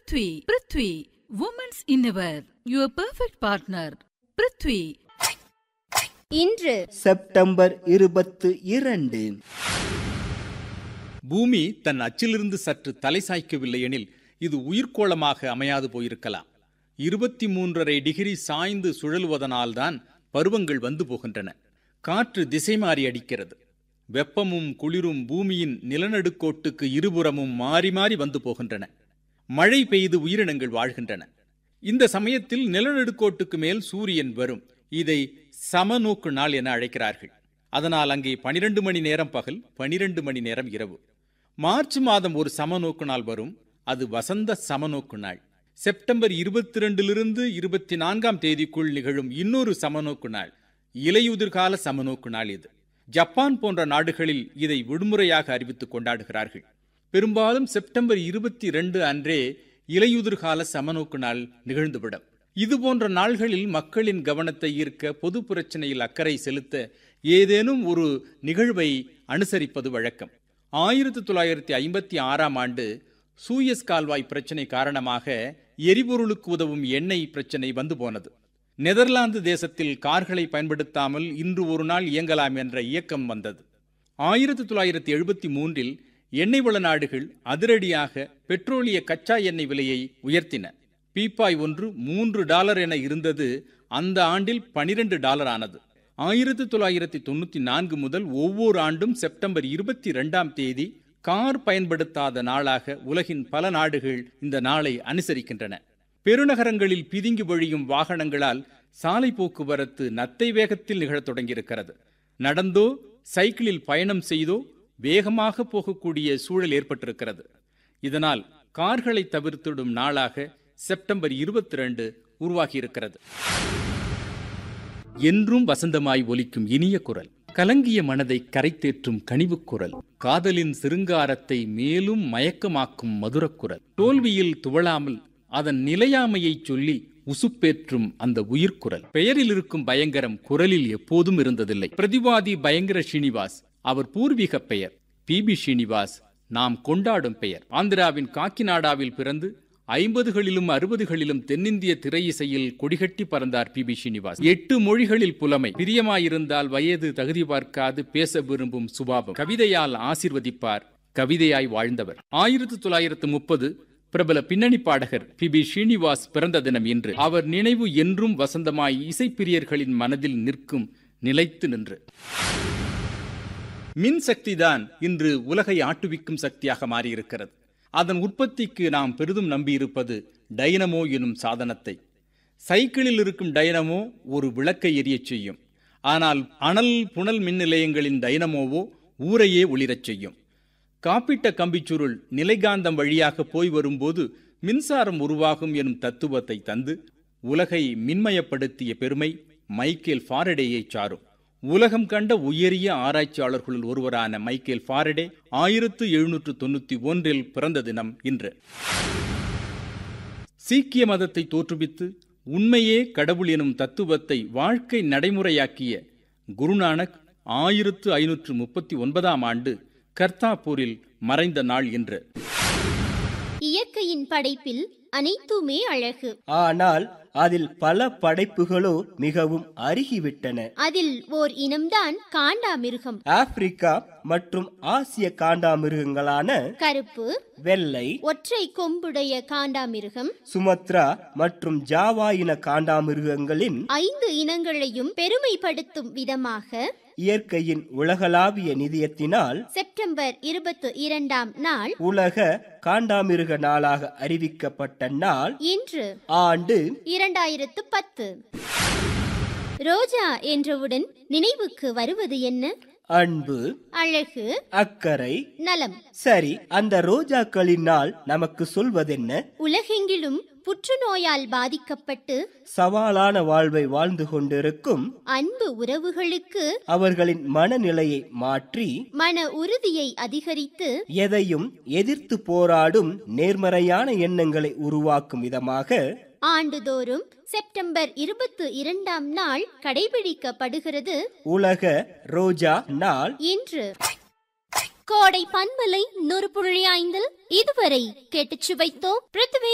Prithvi Prithvi women's innerwear your perfect partner Prithvi இன்று September இருபத்து இரண்டு பூமி தன் அச்சிலிருந்து சற்று தலை சாய்க்கவில்லை எனில் இது உயிர்க்கோளமாக அமையாது போயிருக்கலாம் இருபத்தி மூன்றரை டிகிரி சாய்ந்து சுழலுவதனால்தான் பருவங்கள் வந்து போகின்றன காற்று திசை மாறி அடிக்கிறது வெப்பமும் குளிரும் பூமியின் நிலநடுக்கோட்டுக்கு இருபுறமும் மாறி மாறி வந்து போகின்றன மழை பெய்து உயிரினங்கள் வாழ்கின்றன இந்த சமயத்தில் நிலநடுக்கோட்டுக்கு மேல் சூரியன் வரும் இதை சமநோக்கு நாள் என அழைக்கிறார்கள் அதனால் அங்கே பனிரெண்டு மணி நேரம் பகல் பனிரெண்டு மணி நேரம் இரவு மார்ச் மாதம் ஒரு சமநோக்கு நாள் வரும் அது வசந்த சமநோக்கு நாள் செப்டம்பர் இருபத்தி ரெண்டிலிருந்து இருபத்தி நான்காம் தேதிக்குள் நிகழும் இன்னொரு சமநோக்கு நாள் இலையுதிர்கால சமநோக்கு நாள் இது ஜப்பான் போன்ற நாடுகளில் இதை விடுமுறையாக அறிவித்துக் கொண்டாடுகிறார்கள் பெரும்பாலும் செப்டம்பர் இருபத்தி ரெண்டு அன்றே இலையுதிர்கால சமநோக்கு நாள் நிகழ்ந்துவிடும் இது போன்ற நாள்களில் மக்களின் கவனத்தை ஈர்க்க பொது பிரச்சனையில் அக்கறை செலுத்த ஏதேனும் ஒரு நிகழ்வை அனுசரிப்பது வழக்கம் ஆயிரத்தி தொள்ளாயிரத்தி ஐம்பத்தி ஆறாம் ஆண்டு சூயஸ் கால்வாய் பிரச்சனை காரணமாக எரிபொருளுக்கு உதவும் எண்ணெய் பிரச்சனை வந்து போனது நெதர்லாந்து தேசத்தில் கார்களை பயன்படுத்தாமல் இன்று ஒரு நாள் இயங்கலாம் என்ற இயக்கம் வந்தது ஆயிரத்தி தொள்ளாயிரத்தி எழுபத்தி மூன்றில் எண்ணெய் வள நாடுகள் அதிரடியாக பெட்ரோலிய கச்சா எண்ணெய் விலையை உயர்த்தின பீப்பாய் ஒன்று மூன்று டாலர் என இருந்தது அந்த ஆண்டில் பனிரெண்டு டாலர் ஆனது ஆயிரத்தி தொள்ளாயிரத்தி தொண்ணூத்தி நான்கு முதல் ஒவ்வொரு ஆண்டும் செப்டம்பர் இருபத்தி இரண்டாம் தேதி கார் பயன்படுத்தாத நாளாக உலகின் பல நாடுகள் இந்த நாளை அனுசரிக்கின்றன பெருநகரங்களில் பிதுங்கி வழியும் வாகனங்களால் சாலை போக்குவரத்து நத்தை வேகத்தில் நிகழத் தொடங்கியிருக்கிறது நடந்தோ சைக்கிளில் பயணம் செய்தோ வேகமாக போகக்கூடிய சூழல் ஏற்பட்டிருக்கிறது இதனால் கார்களை தவிர்த்திடும் நாளாக செப்டம்பர் இருபத்தி ரெண்டு உருவாகியிருக்கிறது என்றும் வசந்தமாய் ஒலிக்கும் இனிய குரல் கலங்கிய மனதை கரைத்தேற்றும் கனிவுக் குரல் காதலின் சிருங்காரத்தை மேலும் மயக்கமாக்கும் மதுரக் குரல் தோல்வியில் துவளாமல் அதன் நிலையாமையைச் சொல்லி உசுப்பேற்றும் அந்த உயிர்க்குரல் பெயரில் இருக்கும் பயங்கரம் குரலில் எப்போதும் இருந்ததில்லை பிரதிவாதி பயங்கர ஸ்ரீனிவாஸ் அவர் பூர்வீக பெயர் பி பி ஸ்ரீனிவாஸ் நாம் கொண்டாடும் பெயர் ஆந்திராவின் காக்கிநாடாவில் பிறந்து ஐம்பதுகளிலும் அறுபதுகளிலும் தென்னிந்திய திரையிசையில் கொடிகட்டி பறந்தார் பி பி ஸ்ரீனிவாஸ் எட்டு மொழிகளில் புலமை பிரியமாயிருந்தால் வயது தகுதி பார்க்காது பேச விரும்பும் சுபாவம் கவிதையால் ஆசிர்வதிப்பார் கவிதையாய் வாழ்ந்தவர் ஆயிரத்தி தொள்ளாயிரத்து முப்பது பிரபல பின்னணி பாடகர் பி பி ஸ்ரீனிவாஸ் பிறந்த தினம் இன்று அவர் நினைவு என்றும் வசந்தமாய் இசைப்பிரியர்களின் மனதில் நிற்கும் நிலைத்து நின்று மின்சக்திதான் இன்று உலகை ஆட்டுவிக்கும் சக்தியாக மாறியிருக்கிறது அதன் உற்பத்திக்கு நாம் பெரிதும் நம்பியிருப்பது டைனமோ எனும் சாதனத்தை சைக்கிளில் இருக்கும் டைனமோ ஒரு விளக்கை எரியச் செய்யும் ஆனால் அனல் புனல் மின் நிலையங்களின் டைனமோவோ ஊரையே ஒளிரச் செய்யும் காப்பிட்ட கம்பிச்சுருள் நிலைகாந்தம் வழியாக போய் வரும்போது மின்சாரம் உருவாகும் எனும் தத்துவத்தை தந்து உலகை மின்மயப்படுத்திய பெருமை மைக்கேல் ஃபாரடேயை சாரும் உலகம் கண்ட உயரிய ஆராய்ச்சியாளர்களுள் ஒருவரான மைக்கேல் ஃபாரடே ஆயிரத்து எழுநூற்று தொண்ணூத்தி ஒன்றில் பிறந்த தினம் இன்று சீக்கிய மதத்தை தோற்றுவித்து உண்மையே கடவுள் எனும் தத்துவத்தை வாழ்க்கை நடைமுறையாக்கிய குருநானக் ஆயிரத்து ஐநூற்று முப்பத்தி ஒன்பதாம் ஆண்டு கர்த்தாப்பூரில் மறைந்த நாள் என்று இயற்கையின் படைப்பில் அனைத்துமே அழகு ஆனால் அதில் பல படைப்புகளோ மிகவும் அருகிவிட்டன அதில் ஓர் இனம்தான் காண்டாமிருகம் ஆப்பிரிக்கா மற்றும் ஆசிய காண்டாமிருகங்களான கருப்பு வெள்ளை ஒற்றை கொம்புடைய காண்டாமிருகம் சுமத்ரா மற்றும் ஜாவா இன காண்டாமிருகங்களின் ஐந்து இனங்களையும் பெருமைப்படுத்தும் விதமாக இயற்கையின் உலகளாவிய நிதியத்தினால் செப்டம்பர் இருபத்தி இரண்டாம் நாள் உலக காண்டாமிருக நாளாக அறிவிக்கப்பட்ட நாள் இன்று ஆண்டு இரண்டாயிரத்து பத்து ரோஜா என்றவுடன் நினைவுக்கு வருவது என்ன அன்பு அழகு அக்கறை நலம் சரி அந்த ரோஜாக்களினால் நமக்கு சொல்வதென்ன உலகெங்கிலும் புற்றுநோயால் பாதிக்கப்பட்டு சவாலான வாழ்வை வாழ்ந்து கொண்டிருக்கும் அன்பு உறவுகளுக்கு அவர்களின் மனநிலையை மாற்றி மன உறுதியை அதிகரித்து எதையும் எதிர்த்து போராடும் நேர்மறையான எண்ணங்களை உருவாக்கும் விதமாக ஆண்டுதோறும் செப்டம்பர் இருபத்தி இரண்டாம் நாள் கடைபிடிக்கப்படுகிறது உலக ரோஜா நாள் இன்று கோடை பண்பலை நூறு புள்ளி ஐந்தில் இதுவரை கேட்டுச் சுவைத்தோம் பிருத்திவி